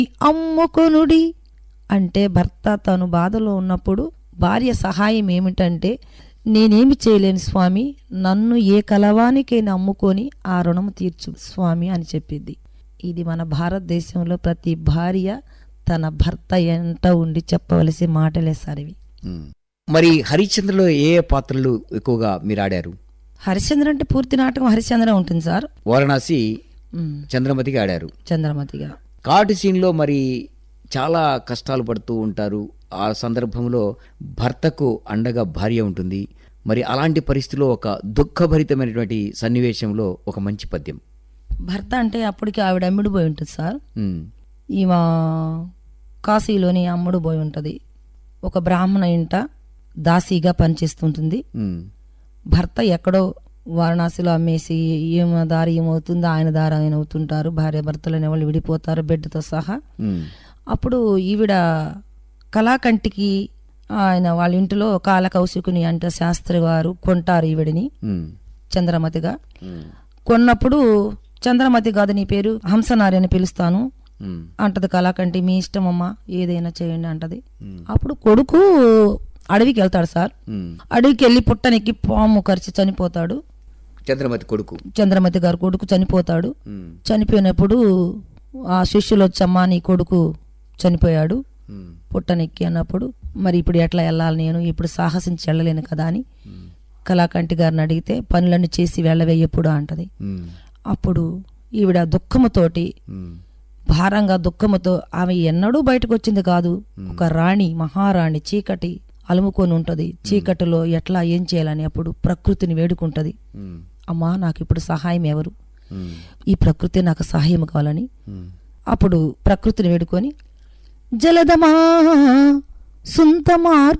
అమ్ముకొనుడి అంటే భర్త తను బాధలో ఉన్నప్పుడు భార్య సహాయం ఏమిటంటే నేనేమి చేయలేను స్వామి నన్ను ఏ కలవానికైనా అమ్ముకొని ఆ రుణం తీర్చు స్వామి అని చెప్పింది ఇది మన భారతదేశంలో ప్రతి భార్య తన భర్త ఎంట ఉండి చెప్పవలసిన మాటలే సార్ ఇవి ఉమ్. మరి హరిశ్చంద్రలో ఏ ఏ పాత్రలు ఎక్కువగా మీరు ఆడారు హరిశ్చంద్ర అంటే పూర్తి నాటకం హరిశ్చంద్ర ఉంటుంది సార్ వారణాసి ఉమ్, చంద్రమతికి ఆడారు చంద్రమతిగా కాటు సీన్లో మరి చాలా కష్టాలు పడుతూ ఉంటారు ఆ సందర్భంలో భర్తకు అండగా భార్య ఉంటుంది మరి అలాంటి పరిస్థితిలో ఒక దుఃఖభరితమైనటువంటి సన్నివేశంలో ఒక మంచి పద్యం భర్త అంటే అప్పటికి ఆవిడ అమ్ముడు పోయి ఉంటుంది సార్ ఉమ్, ఈమె కాశీలోని అమ్ముడు పోయి ఉంటుంది ఒక బ్రాహ్మణ ఇంట దాసీగా పనిచేస్తుంటుంది ఉమ్, భర్త ఎక్కడో వారణాసిలో అమ్మేసి ఈమె దారి ఏమవుతుంది ఆయన దారి ఆయన అవుతుంటారు భార్య భర్తలు అనేవాళ్ళు విడిపోతారు బెడ్తో సహా ఉమ్, అప్పుడు ఈవిడ కళాకంటికి ఆయన వాళ్ళ ఇంటిలో కాలకౌశికుని అంటే శాస్త్రి వారు కొంటారు ఈవిడిని ఉమ్, చంద్రమతిగా ఉమ్, కొన్నప్పుడు చంద్రమతి కాదు నీ పేరు హంసనారి అని పిలుస్తాను ఉమ్, అంటది కళాకంటి మీ ఇష్టం అమ్మా ఏదైనా చేయండి అంటది ఉమ్, అప్పుడు కొడుకు అడవికి వెళ్తాడు సార్ ఉమ్. అడవికి వెళ్ళి పుట్టనెక్కి పాము కరిచి చనిపోతాడు చంద్రమతి కొడుకు చంద్రమతి గారు కొడుకు చనిపోతాడు ఉమ్, చనిపోయినప్పుడు ఆ శిష్యులు వచ్చమ్మా నీ కొడుకు చనిపోయాడు ఉమ్, పుట్టనెక్కి అన్నప్పుడు మరి ఇప్పుడు ఎట్లా వెళ్ళాలి నేను ఇప్పుడు సాహసించి వెళ్ళలేను కదా అని ఉమ్, కళాకంటి గారిని అడిగితే పనులన్నీ చేసి వెళ్ళవే ఎప్పుడు అంటది ఉమ్, అప్పుడు ఈవిడ దుఃఖముతోటి ఉమ్, భారంగా దుఃఖముతో ఆమె ఎన్నడూ బయటకు వచ్చింది కాదు ఒక రాణి మహారాణి చీకటి అలుముకొని ఉంటది చీకటిలో ఎట్లా ఏం చేయాలని అప్పుడు ప్రకృతిని వేడుకుంటది ఉమ్, అమ్మా నాకు ఇప్పుడు సహాయం ఎవరు ఉమ్, ఈ ప్రకృతి నాకు సహాయం కావాలని ఉమ్. అప్పుడు ప్రకృతిని వేడుకొని జలదమా సుంతమా